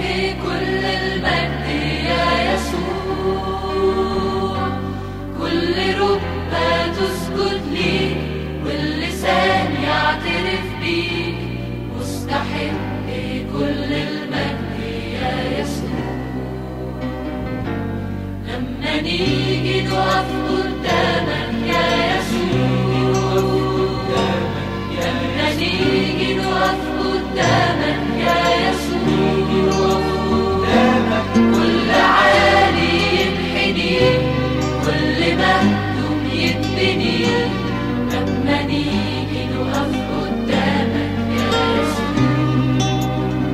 كل المجد يا يسوع كل ركبة تسجد ليك واللسان يعترف بيك مستحق كل المجد يا يسوع لما نيجي نقف قدامك يا يسوع لما نيجي نقف قدامك يا يسوع كل عالي ينحني كل مهدوم يتبني لما نيجي نقف قدامك يا يسوع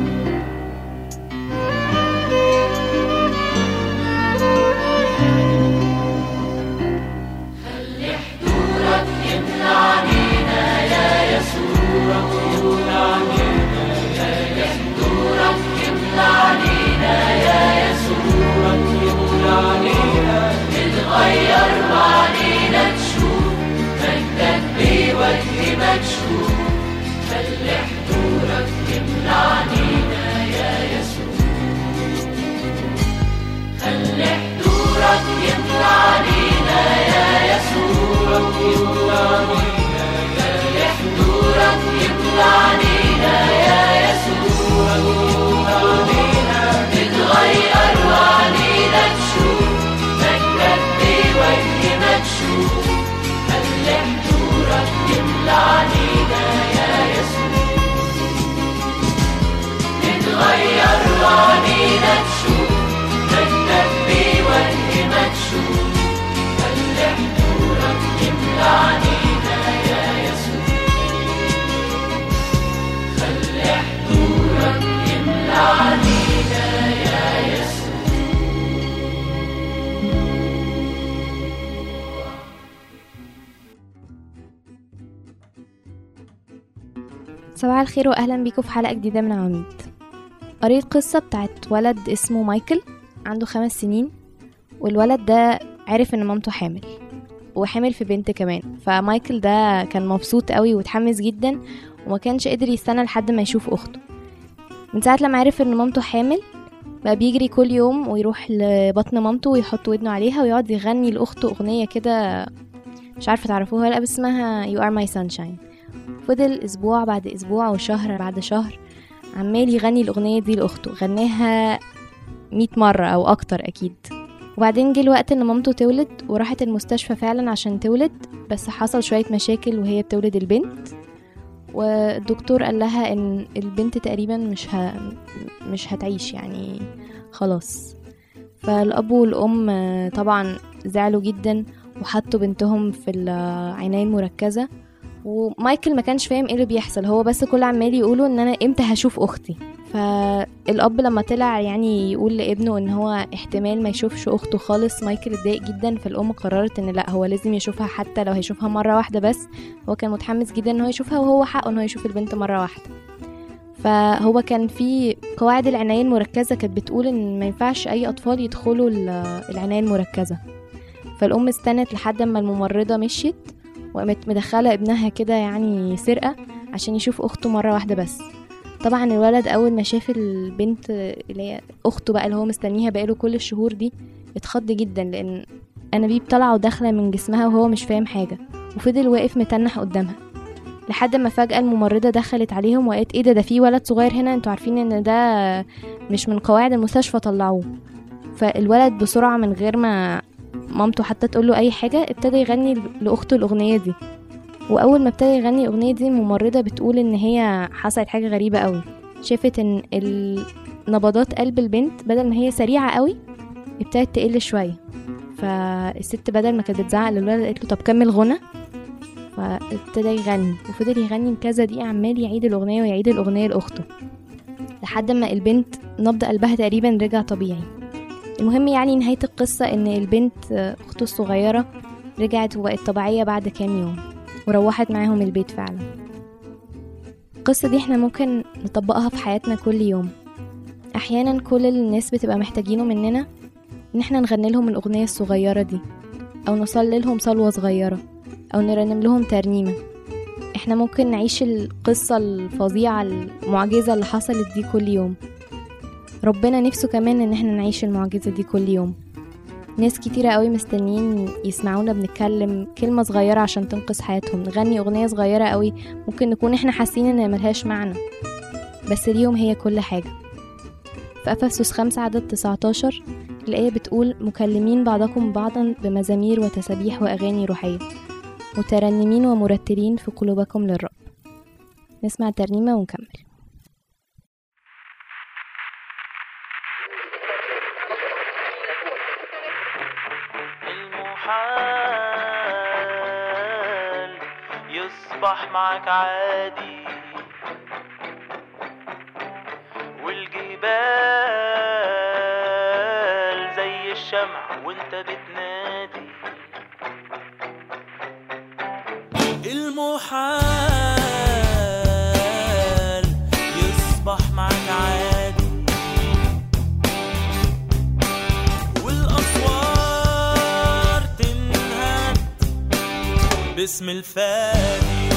خلي حضورك يملى علينا يا يسوع خلي حضورك يملى علينا يا يسوع تتغير وعلينا تشوف مجدك بوجه مكشوف خلي حضورك يملى علينا يا يسوع خلي حضورك يملى علينا يا يسوع خلي حضورك يملى علينا يا يسوع تتغير وعلينا تشوف مجدك بوجه مكشوف خلي حضورك يملى علينا يا يسوع تتغير وعلينا تشوف مجدك بوجه مكشوف خلي حضورك يملى علينا يا يسوع خلي حضورك يملى علينا يا يسوع صباح الخير واهلا بيكم في حلقه جديده من عواميد قريت قصه بتاعت ولد اسمه مايكل عنده خمس سنين والولد ده عرف ان مامته حامل وحامل في بنت كمان فمايكل ده كان مبسوط قوي وتحمس جدا وما كانش قادر يستنى لحد ما يشوف اخته من ساعه لما عرف ان مامته حامل بقى بيجري كل يوم ويروح لبطن مامته ويحط ودنه عليها ويقعد يغني لاخته اغنيه كده مش عارفه تعرفوها ولا لأ، بس اسمها You are my sunshine فضل اسبوع بعد اسبوع وشهر بعد شهر عمال يغني الاغنيه دي لاخته غناها مية مرة او اكتر اكيد وبعدين جه الوقت ان مامته تولد وراحت المستشفى فعلا عشان تولد بس حصل شوية مشاكل وهي بتولد البنت والدكتور قال لها ان البنت تقريبا مش ه... مش هتعيش يعني خلاص فالاب والام آه، طبعا زعلوا جدا وحطوا بنتهم في العناية المركزة ومايكل ما كانش فاهم ايه اللي بيحصل هو بس كل عمال يقولوا ان انا امتى هشوف اختي فالاب لما طلع يعني يقول لابنه ان هو احتمال ما يشوفش اخته خالص مايكل اتضايق جدا فالام قررت ان لا هو لازم يشوفها حتى لو هيشوفها مره واحده بس هو كان متحمس جدا ان هو يشوفها وهو حقه ان هو يشوف البنت مره واحده فهو كان في قواعد العناية المركزة كانت بتقول ان ما ينفعش اي اطفال يدخلوا ال- العناية المركزة فالام استنت لحد ما الممرضة مشيت وقامت مدخلة ابنها كده يعني سرقة عشان يشوف أخته مرة واحدة بس طبعا الولد أول ما شاف البنت اللي هي أخته بقى اللي هو مستنيها بقاله كل الشهور دي اتخض جدا لأن أنابيب طالعة وداخلة من جسمها وهو مش فاهم حاجة وفضل واقف متنح قدامها لحد ما فجأة الممرضة دخلت عليهم وقالت ايه ده ده في ولد صغير هنا انتوا عارفين ان ده مش من قواعد المستشفى طلعوه فالولد بسرعة من غير ما مامته حتى تقول له اي حاجه ابتدى يغني لاخته الاغنيه دي واول ما ابتدى يغني الاغنيه دي الممرضه بتقول ان هي حصلت حاجه غريبه قوي شافت ان ال- نبضات قلب البنت بدل ما هي سريعه قوي ابتدت تقل شويه فالست بدل ما كانت بتزعق للولد قالت له طب كمل غنى فابتدى يغني وفضل يغني كذا دقيقه عمال يعيد الاغنيه ويعيد الاغنيه لاخته لحد ما البنت نبض قلبها تقريبا رجع طبيعي المهم يعني نهاية القصة إن البنت آه، أخته الصغيرة رجعت وبقت طبيعية بعد كام يوم وروحت معاهم البيت فعلا القصة دي احنا ممكن نطبقها في حياتنا كل يوم أحيانا كل اللي الناس بتبقى محتاجينه مننا إن احنا نغني لهم الأغنية الصغيرة دي أو نصلي لهم صلوة صغيرة أو نرنم لهم ترنيمة احنا ممكن نعيش القصة الفظيعة المعجزة اللي حصلت دي كل يوم ربنا نفسه كمان ان احنا نعيش المعجزة دي كل يوم ناس كتيرة قوي مستنيين يسمعونا بنتكلم كلمة صغيرة عشان تنقذ حياتهم نغني أغنية صغيرة قوي ممكن نكون احنا حاسين ان ملهاش معنى بس اليوم هي كل حاجة في أفسس خمسة عدد 19 الآية بتقول مكلمين بعضكم بعضا بمزامير وتسابيح وأغاني روحية مترنمين ومرتلين في قلوبكم للرب نسمع ترنيمة ونكمل المحال يصبح معك عادي والجبال زي الشمع وانت بتنادي المحال يصبح معك عادي والأسوار تنهد باسم الفادي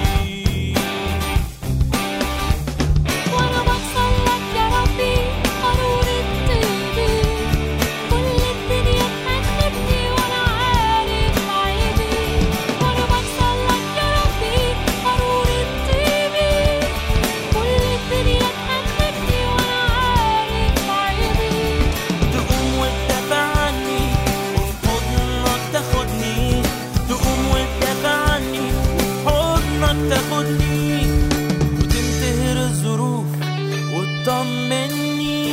وانا بوصل لك يا ربي قارورة طيبي كل الدنيا تأنبني وانا عارف عيبي وانا بوصل لك يا ربي قارورة طيبي كل الدنيا تأنبني وانا عارف عيبي تقوم وتدافع عني وفي حضنك تاخدني تقوم وتدافع عني وفي حضنك تاخدني وتنتهر الظروف وتطمني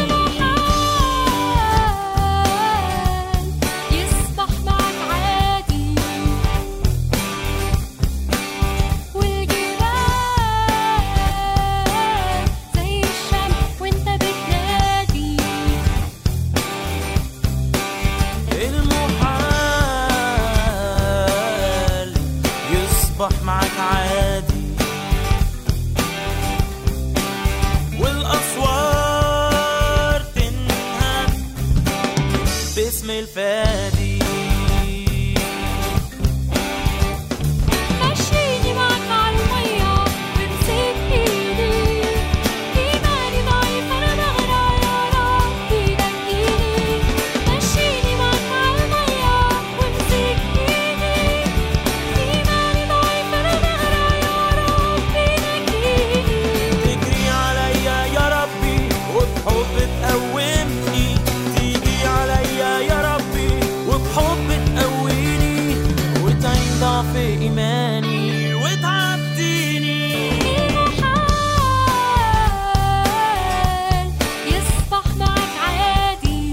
المحال يصبح معك عادي والجبال زي الشمس وانت بتنادي المحال يصبح معك عادي والأسوار تنهد باسم الفادي مشيني معك على المية وامسك ايدي ايماني ضعيف انا بغرق يا ربي نجيني مشيني معك على المية وامسك ايدي ايماني ضعيف انا بغرق يا ربي نجيني تجري عليا يا ربي وبحب تقومني تيجي عليا يا ربي وبحب تقويني وتعين ضعف إيماني وتعديني المحال يصبح معك عادي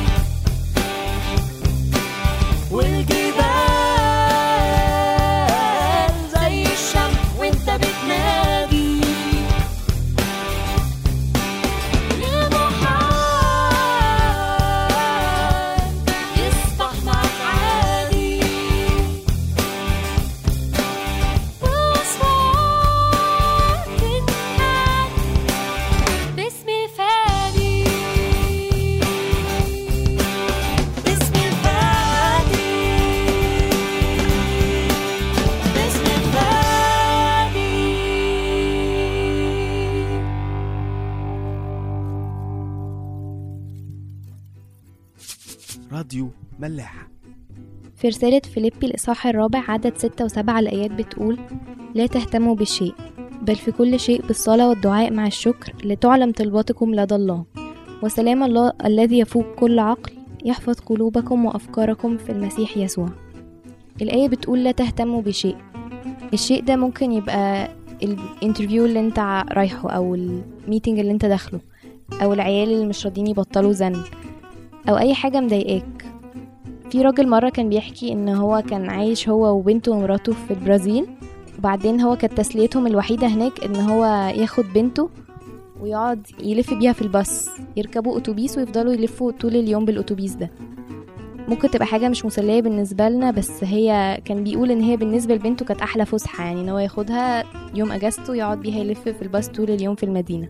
والجبال زي الشمس وانت بتنادي المحال يصبح معك عادي والأصوات تنهد باسم الفادي باسم الفادي باسم الفادي راديو ملاح في رسالة فيليبي الإصحاح الرابع عدد ستة وسبعة الآيات بتقول لا تهتموا بالشيء بل في كل شيء بالصلاة والدعاء مع الشكر لتعلم طلباتكم لدى الله وسلام الله الذي يفوق كل عقل يحفظ قلوبكم وأفكاركم في المسيح يسوع الآية بتقول لا تهتموا بشيء الشيء ده ممكن يبقى الانترفيو اللي انت ع- رايحه أو الميتنج اللي انت داخله أو العيال اللي مش راضيين يبطلوا زن أو أي حاجة مضايقاك في راجل مرة كان بيحكي ان هو كان عايش هو وبنته ومراته في البرازيل وبعدين هو كانت تسليتهم الوحيدة هناك ان هو ياخد بنته ويقعد يلف بيها في الباص يركبوا اتوبيس ويفضلوا يلفوا طول اليوم بالاتوبيس ده ممكن تبقى حاجة مش مسلية بالنسبة لنا بس هي كان بيقول ان هي بالنسبة لبنته كانت احلى فسحة يعني ان هو ياخدها يوم اجازته يقعد بيها يلف في الباص طول اليوم في المدينة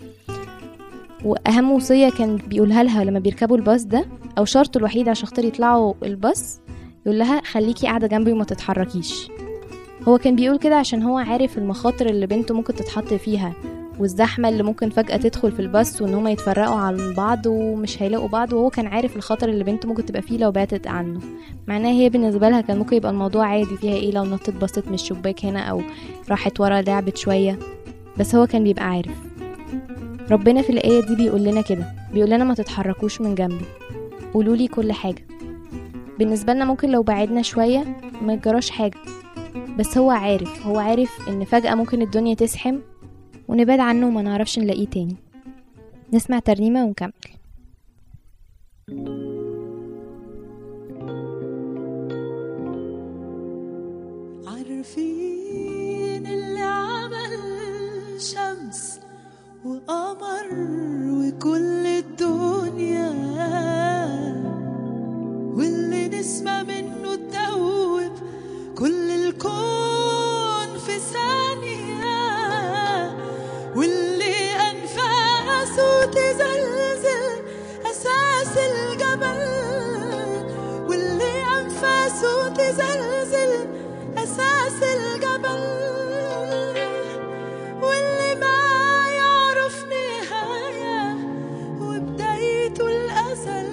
واهم وصية كان بيقولها لها لما بيركبوا الباص ده او شرطه الوحيد عشان خاطر يطلعوا الباص يقول لها خليكي قاعدة جنبي وما تتحركيش هو كان بيقول كده عشان هو عارف المخاطر اللي بنته ممكن تتحط فيها والزحمة اللي ممكن فجأة تدخل في الباص وان هما يتفرقوا عن بعض ومش هيلاقوا بعض وهو كان عارف الخطر اللي بنته ممكن تبقى فيه لو بعدت عنه معناها هي بالنسبة لها كان ممكن يبقى الموضوع عادي فيها ايه لو نطت بصت من الشباك هنا او راحت ورا لعبت شوية بس هو كان بيبقى عارف ربنا في الآية دي بيقول لنا كده بيقول لنا ما تتحركوش من جنبي قولوا لي كل حاجة بالنسبة لنا ممكن لو بعدنا شوية ما يجراش حاجة بس هو عارف هو عارف ان فجأة ممكن الدنيا تزحم ونبعد عنه وما نعرفش نلاقيه تاني نسمع ترنيمة ونكمل عارفين اللي عمل شمس وقمر وكل الدنيا واللي نسمة منه تدوب كل الكون في ثانية واللي أنفاسه تزلزل أساس الجبل واللي أنفاسه تزلزل أساس الجبل واللي ما يعرف نهاية وبدايته الأزل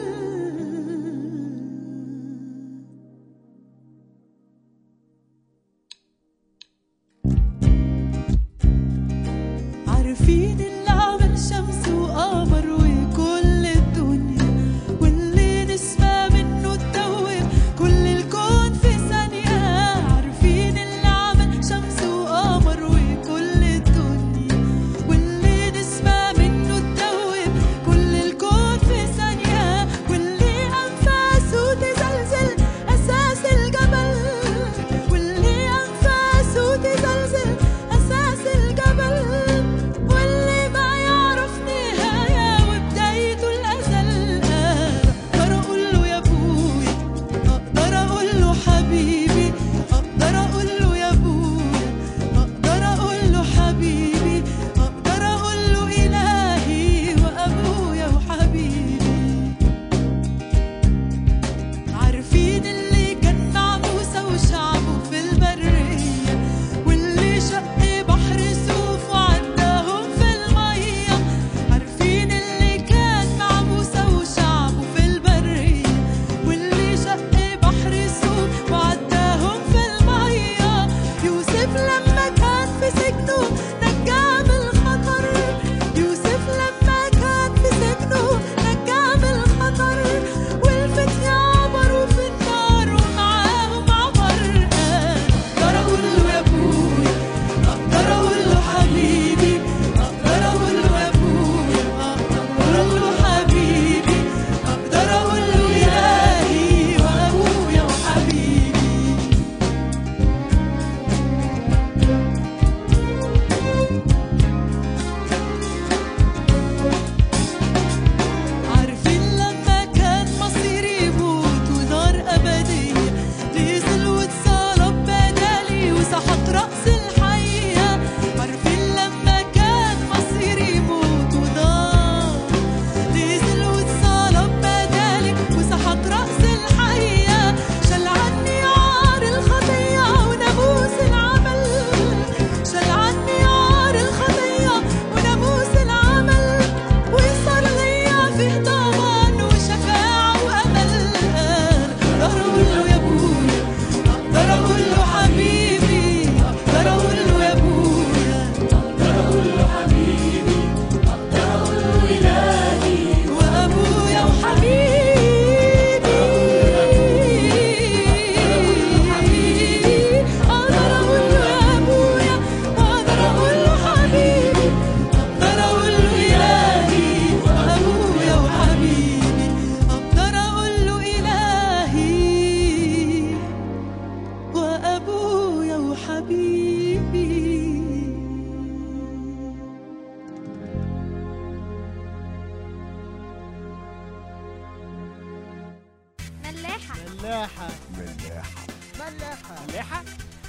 عارفين اللي عمل شمس وقمر وكل الدنيا واللي نسمع منه تدوب كل الكون في ثانية عارفين اللي عمل شمس وقمر وكل الدنيا واللي نسمع منه تدوب كل الكون في ثانية واللي أنفاسه تزلزل أساس الجبل واللي أنفاسه تزلزل أساس الجبل واللي ما يعرف نهاية وبدايته الأزل أقدر أقول له يا أبويا أقدر أقول له حبيبي أقدر أقول له يا أبويا أقدر أقول له حبيبي أقدر أقول له إلهي وأبويا وحبيبي عارفين اللي كان مع موسى وشعبه في البرية واللي شق بحر سوف وعداهم في المية عارفين اللي كان مع موسى وشعبه في البرية واللي شق بحر سوف وعداهم في المية يوسف لما كان في سجنه نجاه من الخطر يوسف لما كان في سجنه نجاه من الخطر والفتية عبروا في النار ومعاهم عبر أقدر أقول له يا أبويا أقدر أقول له حبيبي أقدر أقول له يا أبويا أقدر أقول له حبيبي أقدر أقول له إلهي وأبويا وحبيبي عارفين لما كان مصيري يموت ونار أبدية نزل واتصلب بدالي وسحق رأس الحية عارفين لما كان مصيري يموت ونار نزل واتصلب بدالي وسحق رأس الحية شال عني عار الخطية وناموس العمل شال عني عار الخطية وناموس العمل وصار ليا فيه ضمان وشفاعة وأمل أقدر أقول له يا أبويا أقدر أقول له حبيبي أقدر أقول له يا أبويا أقدر أقول له حبيبي أقدر أقول له إلهي وأبويا وحبيبي أقدر أقول له يا أبويا وأقدر أقول له حبيبي أقدر أقول له إلهي وأبويا وحبيبي أقدر أقول له إلهي وأبويا وحبيبي ملاحة ملاحة ملاحة ملاحة ملاحة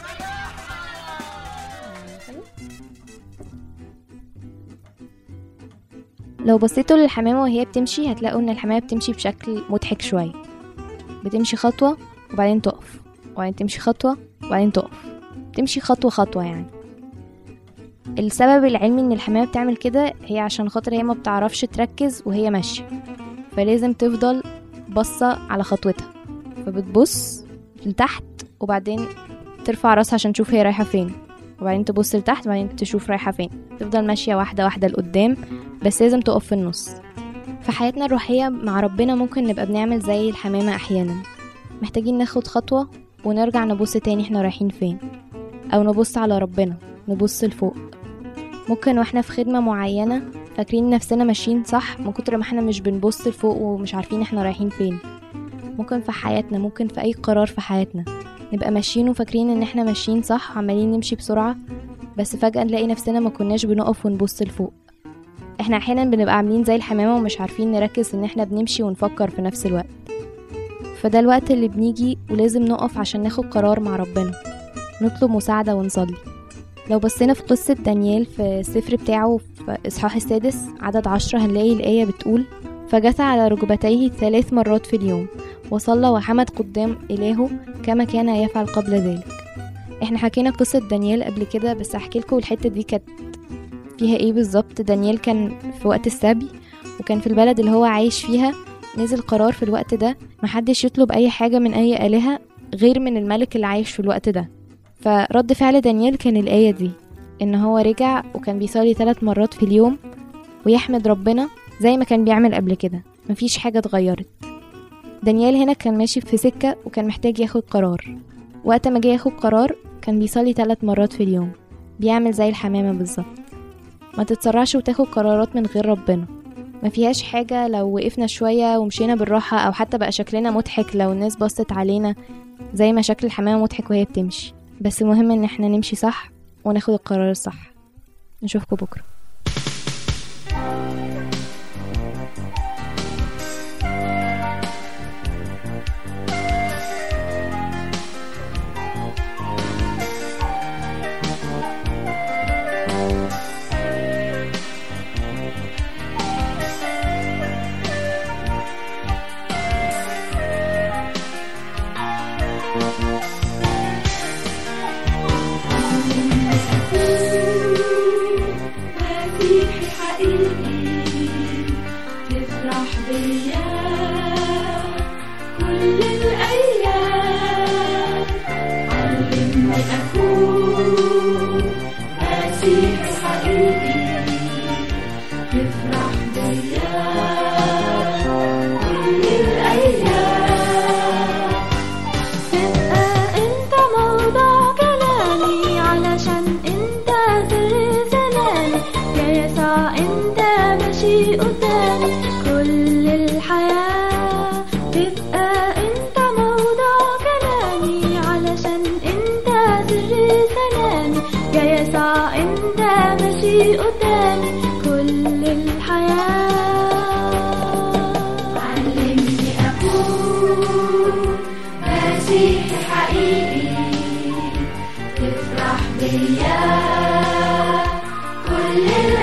لو بصيتوا للحمامة وهي بتمشي هتلاقوا ان الحمامة بتمشي بشكل مضحك شوية بتمشي خطوة وبعدين تقف وبعدين تمشي خطوة وبعدين تقف تمشي خطوة خطوة يعني السبب العلمي ان الحمامة بتعمل كده هي عشان خاطر هي ما بتعرفش تركز وهي ماشية فلازم تفضل بصة على خطوتها فبتبص لتحت وبعدين ترفع راسها عشان تشوف هي رايحة فين وبعدين تبص لتحت وبعدين تشوف رايحة فين تفضل ماشية واحدة واحدة لقدام بس لازم تقف في النص في حياتنا الروحية مع ربنا ممكن نبقى بنعمل زي الحمامة أحيانا محتاجين ناخد خطوة ونرجع نبص تاني احنا رايحين فين أو نبص على ربنا نبص لفوق ممكن واحنا في خدمة معينة فاكرين نفسنا ماشيين صح من كتر ما احنا مش بنبص لفوق ومش عارفين احنا رايحين فين ممكن في حياتنا ممكن في أي قرار في حياتنا نبقى ماشيين وفاكرين ان احنا ماشيين صح عمالين نمشي بسرعة بس فجأة نلاقي نفسنا ما كناش بنقف ونبص لفوق احنا احيانا بنبقى عاملين زي الحمامة ومش عارفين نركز ان احنا بنمشي ونفكر في نفس الوقت فده الوقت اللي بنيجي ولازم نقف عشان ناخد قرار مع ربنا نطلب مساعدة ونصلي لو بصينا في قصة دانيال في السفر بتاعه في إصحاح السادس عدد عشرة هنلاقي الآية بتقول فجثى على ركبتيه ثلاث مرات في اليوم وصلى وحمد قدام إلهه كما كان يفعل قبل ذلك احنا حكينا قصة دانيال قبل كده بس احكي لكم الحتة دي كانت فيها ايه بالظبط دانيال كان في وقت السبي وكان في البلد اللي هو عايش فيها نزل قرار في الوقت ده محدش يطلب اي حاجة من اي آلهة غير من الملك اللي عايش في الوقت ده فرد فعل دانيال كان الآية دي ان هو رجع وكان بيصلي ثلاث مرات في اليوم ويحمد ربنا زي ما كان بيعمل قبل كده مفيش حاجة اتغيرت دانيال هنا كان ماشي في سكة وكان محتاج ياخد قرار وقت ما جه ياخد قرار كان بيصلي ثلاث مرات في اليوم بيعمل زي الحمامة بالظبط ما تتسرعش وتاخد قرارات من غير ربنا ما فيهاش حاجة لو وقفنا شوية ومشينا بالراحة أو حتى بقى شكلنا مضحك لو الناس بصت علينا زي ما شكل الحمامة مضحك وهي بتمشي بس المهم إن احنا نمشي صح وناخد القرار الصح نشوفكم بكرة مسيحي حقيقي تفرح بيا كل الأيام علمني أكون مسيحي حقيقي تفرح بيا كل الأيام تبقى انت موضوع كلامي علشان انت سر سلامي يا يسوع انت ماشي قدامي كل الحياة تبقى انت موضوع كلامي علشان انت سر سلامي يا يسوع انت ماشي قدامي كل الحياة علمني أكون مسيحي حقيقي تفرح بيا كل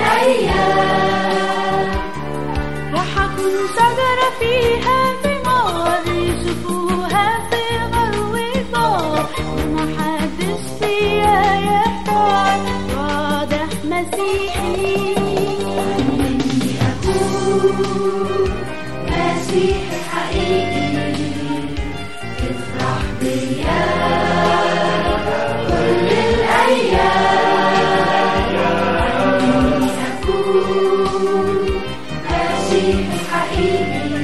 الأيام راح أكون شجرة فيها ثمار يشوفوها في غرو البار ومحدش فيها يحتار واضح مسيحي علمني أكون مسيحي حقيقي تفرح بيا كل الأيام علمني أكون مسيحي حقيقي